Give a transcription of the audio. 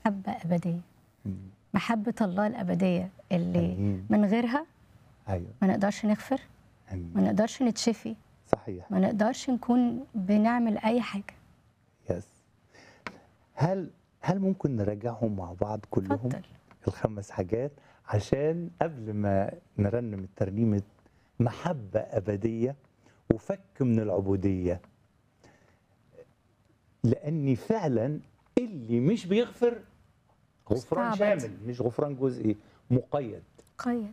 محبة أبدية مم. محبة الله الأبدية اللي امين من غيرها ايوه ما نقدرش نغفر ما امين نقدرش نتشفي صحيح ما نقدرش نكون بنعمل أي حاجة يس هل هل ممكن نراجعهم مع بعض كلهم اتفضل الخمس حاجات عشان قبل ما نرنم الترنيمة محبة أبدية وفك من العبودية لأني فعلا اللي مش بيغفر غفران مستعبد. شامل مش غفران جزئي مقيد قيد